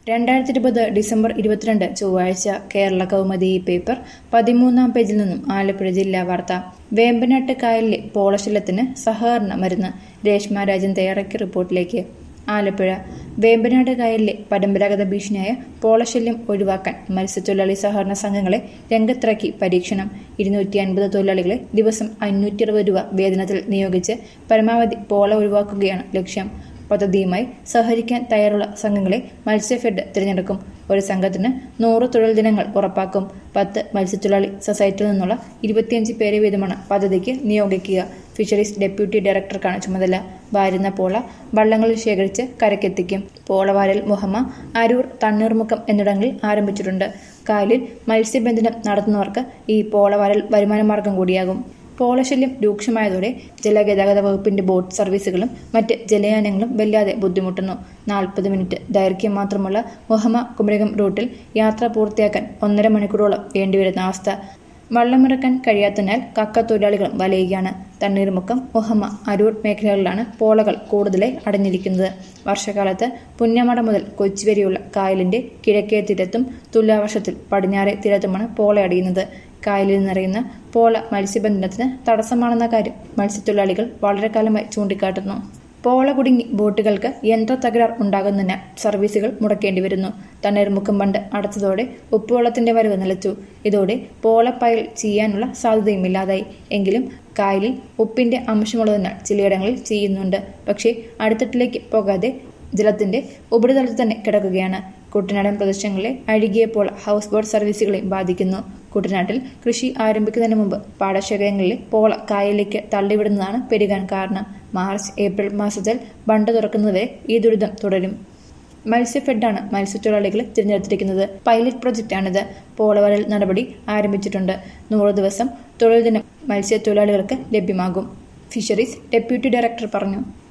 രണ്ടായിരത്തി ഇരുപത് ഡിസംബർ ഇരുപത്തിരണ്ട് ചൊവ്വാഴ്ച കേരള കൗമുദി പേപ്പർ പതിമൂന്നാം പേജിൽ നിന്നും ആലപ്പുഴ ജില്ലാ വാർത്ത വേമ്പനാട്ട് കായലിലെ പോളശല്യത്തിന് സഹകരണ മരുന്ന് രേഷ്മ രാജൻ തയ്യാറാക്കിയ റിപ്പോർട്ടിലേക്ക് ആലപ്പുഴ വേമ്പനാട് കായലിലെ പരമ്പരാഗത ഭീഷണിയായ പോളശല്യം ഒഴിവാക്കാൻ മത്സ്യത്തൊഴിലാളി സഹകരണ സംഘങ്ങളെ രംഗത്തിറക്കി പരീക്ഷണം ഇരുന്നൂറ്റി അൻപത് തൊഴിലാളികളെ ദിവസം അഞ്ഞൂറ്റി അറുപത് രൂപ വേതനത്തിൽ നിയോഗിച്ച് പരമാവധി പോള ഒഴിവാക്കുകയാണ് ലക്ഷ്യം പദ്ധതിയുമായി സഹകരിക്കാൻ തയ്യാറുള്ള സംഘങ്ങളെ മത്സ്യഫെഡ് തിരഞ്ഞെടുക്കും ഒരു സംഘത്തിന് നൂറ് തൊഴിൽ ദിനങ്ങൾ ഉറപ്പാക്കും പത്ത് മത്സ്യത്തൊഴിലാളി സൊസൈറ്റിയിൽ നിന്നുള്ള ഇരുപത്തിയഞ്ച് പേരെ വീതമാണ് പദ്ധതിക്ക് നിയോഗിക്കുക ഫിഷറീസ് ഡെപ്യൂട്ടി ഡയറക്ടർക്കാണ് ചുമതല വാരുന്ന പോള വള്ളങ്ങളിൽ ശേഖരിച്ച് കരക്കെത്തിക്കും പോളവാരൽ മുഹമ്മ അരൂർ തണ്ണീർമുക്കം എന്നിടങ്ങളിൽ ആരംഭിച്ചിട്ടുണ്ട് കായലിൽ മത്സ്യബന്ധനം നടത്തുന്നവർക്ക് ഈ പോളവാരൽ വരുമാനമാർഗം കൂടിയാകും പോളശല്യം രൂക്ഷമായതോടെ ജലഗതാഗത വകുപ്പിന്റെ ബോട്ട് സർവീസുകളും മറ്റ് ജലയാനങ്ങളും വല്ലാതെ ബുദ്ധിമുട്ടുന്നു നാൽപ്പത് മിനിറ്റ് ദൈർഘ്യം മാത്രമുള്ള മുഹമ്മ കുമരകം റൂട്ടിൽ യാത്ര പൂർത്തിയാക്കാൻ ഒന്നര മണിക്കൂറോളം വേണ്ടിവരുന്ന അവസ്ഥ വള്ളമിറക്കാൻ കഴിയാത്തതിനാൽ കക്ക തൊഴിലാളികൾ വലയുകയാണ് തണ്ണീർമുക്കം മുഹമ്മ അരൂർ മേഖലകളിലാണ് പോളകൾ കൂടുതലായി അടഞ്ഞിരിക്കുന്നത് വർഷകാലത്ത് പുന്നമട മുതൽ കൊച്ചി വരെയുള്ള കായലിന്റെ കിഴക്കേ തീരത്തും തുലാവർഷത്തിൽ പടിഞ്ഞാറേ തീരത്തുമാണ് പോള അടിയുന്നത് കായലിൽ നിറയുന്ന പോള മത്സ്യബന്ധനത്തിന് തടസ്സമാണെന്ന കാര്യം മത്സ്യത്തൊഴിലാളികൾ വളരെ കാലമായി ചൂണ്ടിക്കാട്ടുന്നു പോള കുടുങ്ങി ബോട്ടുകൾക്ക് യന്ത്ര തകരാർ ഉണ്ടാകുന്നതിനാൽ സർവീസുകൾ മുടക്കേണ്ടി വരുന്നു തണ്ണീർമുക്കം ബണ്ട് അടച്ചതോടെ ഉപ്പുവെള്ളത്തിന്റെ വരവ് നിലച്ചു ഇതോടെ പോളപ്പയൽ ചെയ്യാനുള്ള സാധ്യതയുമില്ലാതായി എങ്കിലും കായലിൽ ഉപ്പിന്റെ അംശമുള്ളതിനാൽ ചിലയിടങ്ങളിൽ ചെയ്യുന്നുണ്ട് പക്ഷേ അടിത്തട്ടിലേക്ക് പോകാതെ ജലത്തിന്റെ ഉപരിതലത്തിൽ തന്നെ കിടക്കുകയാണ് കുട്ടനാടൻ പ്രദേശങ്ങളിലെ അഴുകിയപ്പോൾ ഹൗസ് ബോട്ട് സർവീസുകളെ ബാധിക്കുന്നു കുട്ടനാട്ടിൽ കൃഷി ആരംഭിക്കുന്നതിന് മുമ്പ് പാടശേഖരങ്ങളിലെ പോള കായലിലേക്ക് തള്ളിവിടുന്നതാണ് പെരുകാൻ കാരണം മാർച്ച് ഏപ്രിൽ മാസത്തിൽ ബണ്ട് തുറക്കുന്നതുവരെ ഈ ദുരിതം തുടരും മത്സ്യഫെഡാണ് മത്സ്യത്തൊഴിലാളികളെ തിരഞ്ഞെടുത്തിരിക്കുന്നത് പൈലറ്റ് പ്രൊജക്റ്റാണിത് പോളവരൽ നടപടി ആരംഭിച്ചിട്ടുണ്ട് നൂറ് ദിവസം തൊഴിൽ ദിനം മത്സ്യത്തൊഴിലാളികൾക്ക് ലഭ്യമാകും ഫിഷറീസ് ഡെപ്യൂട്ടി ഡയറക്ടർ പറഞ്ഞു